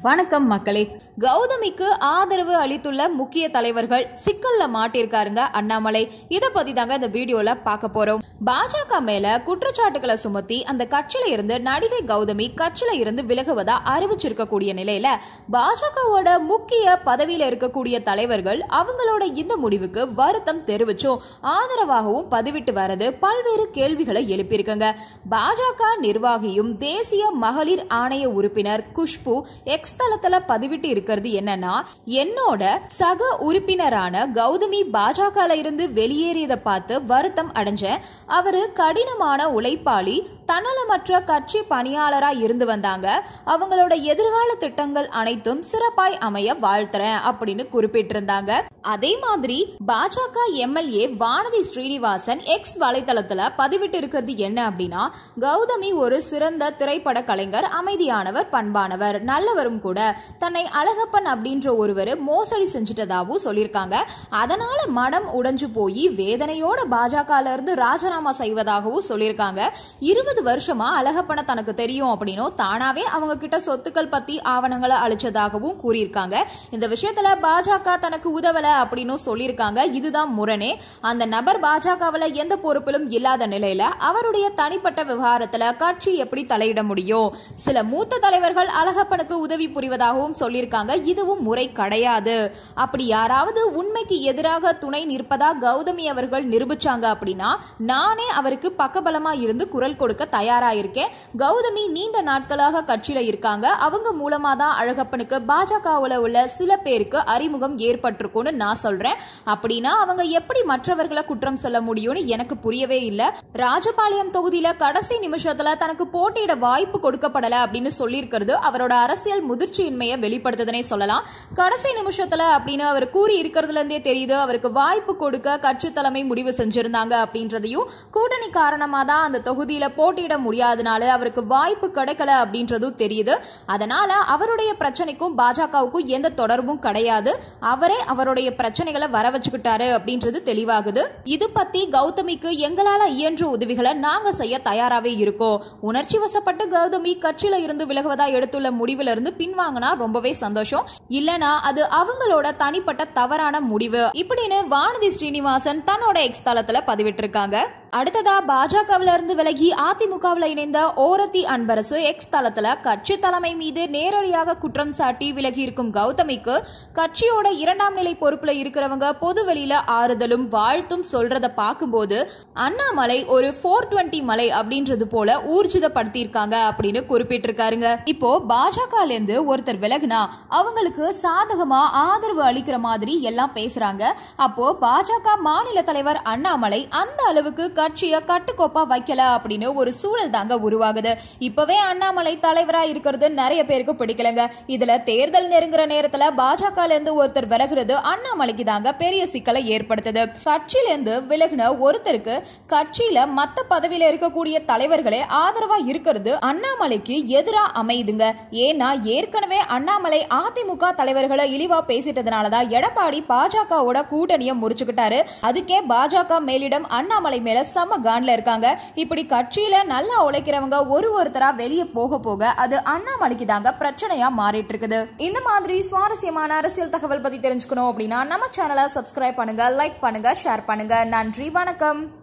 வணக்கம் மக்களே கௌதமிக்கு ஆதரவு அளித்துள்ள முக்கிய தலைவர்கள் சிக்கல்ல மாட்டிருக்காருங்க அண்ணாமலை இத பத்தி தாங்க இந்த வீடியோல பார்க்க போறோம் பாஜக மேல குற்றச்சாட்டுகளை சுமத்தி அந்த கட்சியில இருந்து நடிகை கௌதமி கட்சியில இருந்து விலகுவதா அறிவிச்சிருக்கக்கூடிய நிலையில பாஜகவோட முக்கிய பதவியில இருக்கக்கூடிய தலைவர்கள் அவங்களோட இந்த முடிவுக்கு வருத்தம் தெரிவிச்சும் ஆதரவாகவும் பதிவிட்டு வரது பல்வேறு கேள்விகளை எழுப்பியிருக்குங்க பாஜக நிர்வாகியும் தேசிய மகளிர் ஆணைய உறுப்பினர் குஷ்பு எக்ஸ் தளத்துல பதிவிட்டு இருக்கிறது என்னன்னா என்னோட சக உறுப்பினரான கௌதமி பாஜக இருந்து வெளியேறியதை பார்த்து வருத்தம் அடைஞ்சேன் அவரு கடினமான உழைப்பாளி தன்னலமற்ற கட்சி பணியாளரா இருந்து வந்தாங்க அவங்களோட எதிர்கால திட்டங்கள் அனைத்தும் சிறப்பாய் அமைய வாழ்த்துறேன் அப்படின்னு குறிப்பிட்டிருந்தாங்க அதே மாதிரி பாஜக எம்எல்ஏ வானதி ஸ்ரீனிவாசன் எக்ஸ் வலைத்தளத்துல பதிவிட்டு இருக்கிறது என்ன அப்படின்னா கௌதமி ஒரு சிறந்த திரைப்பட கலைஞர் அமைதியானவர் பண்பானவர் நல்லவரும் கூட தன்னை அழகப்பன் அப்படின்ற ஒருவர் மோசடி செஞ்சுட்டதாகவும் சொல்லியிருக்காங்க அதனால மனம் உடைஞ்சு போய் வேதனையோட பாஜக இருந்து ராஜினாமா செய்வதாகவும் சொல்லியிருக்காங்க இருபது வருஷமா அழகப்பனை தனக்கு தெரியும் அப்படின்னும் தானாவே அவங்க கிட்ட சொத்துக்கள் பத்தி ஆவணங்களை அளிச்சதாகவும் கூறியிருக்காங்க இந்த விஷயத்துல பாஜக தனக்கு உதவல அப்படின்னு சொல்லியிருக்காங்க இதுதான் முரணே அந்த நபர் பாஜகவில் எந்த பொறுப்பிலும் இல்லாத நிலையில அவருடைய தனிப்பட்ட விவகாரத்துல கட்சி எப்படி தலையிட முடியும் சில மூத்த தலைவர்கள் அழகப்பனுக்கு உதவி புரிவதாகவும் சொல்லியிருக்காங்க இதுவும் முறை கிடையாது அப்படி யாராவது உண்மைக்கு எதிராக துணை நிற்பதா கௌதமி அவர்கள் நிரூபிச்சாங்க அப்படின்னா நானே அவருக்கு பக்கபலமா இருந்து குரல் கொடுக்க தயாரா இருக்கேன் கௌதமி நீண்ட நாட்களாக கட்சியில இருக்காங்க அவங்க மூலமா தான் அழகப்பனுக்கு பாஜகவுல உள்ள சில பேருக்கு அறிமுகம் ஏற்பட்டிருக்கும்னு நான் சொல்றேன் அப்படின்னா அவங்க எப்படி மற்றவர்களை குற்றம் சொல்ல முடியும்னு எனக்கு புரியவே இல்ல ராஜபாளையம் தொகுதியில கடைசி நிமிஷத்துல தனக்கு போட்டியிட வாய்ப்பு கொடுக்கப்படல அப்படின்னு சொல்லியிருக்கிறது அவரோட அரசியல் முதிர்ச்சியின்மையை வெளிப்படுத்துதுனே சொல்லலாம் கடைசி நிமிஷத்துல அப்படின்னு அவர் கூறி இருக்கிறதுல இருந்தே தெரியுது அவருக்கு வாய்ப்பு கொடுக்க கட்சி தலைமை முடிவு செஞ்சிருந்தாங்க அப்படின்றதையும் கூட்டணி காரணமா தான் அந்த தொகுதியில போட்டியிட முடியாதனால அவருக்கு வாய்ப்பு கிடைக்கல அப்படின்றதும் தெரியுது அதனால அவருடைய பிரச்சனைக்கும் பாஜகவுக்கும் எந்த தொடர்பும் கிடையாது அவரே அவருடைய பிரச்சனைகளை வர வச்சுக்கிட்டாரு அப்படின்றது தெளிவாகுது இது பத்தி கௌதமிக்கு எங்களால இயன்ற உதவிகளை நாங்க செய்ய தயாராவே இருக்கோம் உணர்ச்சி வசப்பட்டு கௌதமி கட்சியில இருந்து விலகுவதா எடுத்துள்ள முடிவுல இருந்து பின்வாங்கினா ரொம்பவே சந்தோஷம் இல்லனா அது அவங்களோட தனிப்பட்ட தவறான முடிவு இப்படின்னு வானதி ஸ்ரீனிவாசன் தன்னோட எக்ஸ் தளத்துல பதிவிட்டிருக்காங்க அடுத்ததா பாஜகவில இருந்து விலகி அதிமுகவில் இணைந்த ஓரத்தி அன்பரசு எக்ஸ் தளத்துல கட்சி தலைமை மீது நேரடியாக குற்றம் சாட்டி விலகி இருக்கும் கௌதமிக்கு கட்சியோட இரண்டாம் நிலை பொறுப்புல இருக்கிறவங்க பொது வெளியில ஆறுதலும் வாழ்த்தும் சொல்றத பார்க்கும்போது அண்ணாமலை ஒரு ஃபோர் டுவெண்ட்டி மலை அப்படின்றது போல ஊர்ஜிதப்படுத்தியிருக்காங்க அப்படின்னு குறிப்பிட்டிருக்காருங்க இப்போ பாஜக இருந்து ஒருத்தர் விலகுனா அவங்களுக்கு சாதகமா ஆதரவு அளிக்கிற மாதிரி எல்லாம் பேசுறாங்க அப்போ பாஜக மாநில தலைவர் அண்ணாமலை அந்த அளவுக்கு கட்சியை கட்டுக்கோப்பா வைக்கல அப்படின்னு ஒரு சூழல் தாங்க உருவாகுது இப்பவே அண்ணாமலை தலைவரா இருக்கிறது நிறைய பேருக்கு பிடிக்கலங்க இதுல தேர்தல் நெருங்குற நேரத்துல பாஜக இருந்து ஒருத்தர் விலகுறது அண்ணாமலைக்கு தாங்க பெரிய சிக்கலை ஏற்படுத்துது கட்சியில இருந்து விலகுன ஒருத்தருக்கு கட்சியில மத்த பதவியில இருக்கக்கூடிய தலைவர்களே ஆதரவா இருக்கிறது அண்ணாமலைக்கு எதிரா அமையுதுங்க ஏன்னா ஏற்கனவே அண்ணாமலை அதிமுக தலைவர்களை இழிவா பேசிட்டதுனாலதான் எடப்பாடி பாஜகவோட கூட்டணியை முறிச்சுக்கிட்டாரு அதுக்கே பாஜக மேலிடம் அண்ணாமலை மேல செம கான்ல இருக்காங்க இப்படி கட்சியில நல்லா உழைக்கிறவங்க ஒரு ஒருத்தரா வெளியே போக போக அது அண்ணாமலைக்கு தாங்க பிரச்சனையா மாறிட்டு இருக்குது இந்த மாதிரி சுவாரஸ்யமான அரசியல் தகவல் பத்தி தெரிஞ்சுக்கணும் அப்படின்னா நம்ம சேனலை சப்ஸ்கிரைப் பண்ணுங்க லைக் பண்ணுங்க ஷேர் பண்ணுங்க நன்றி வணக்கம்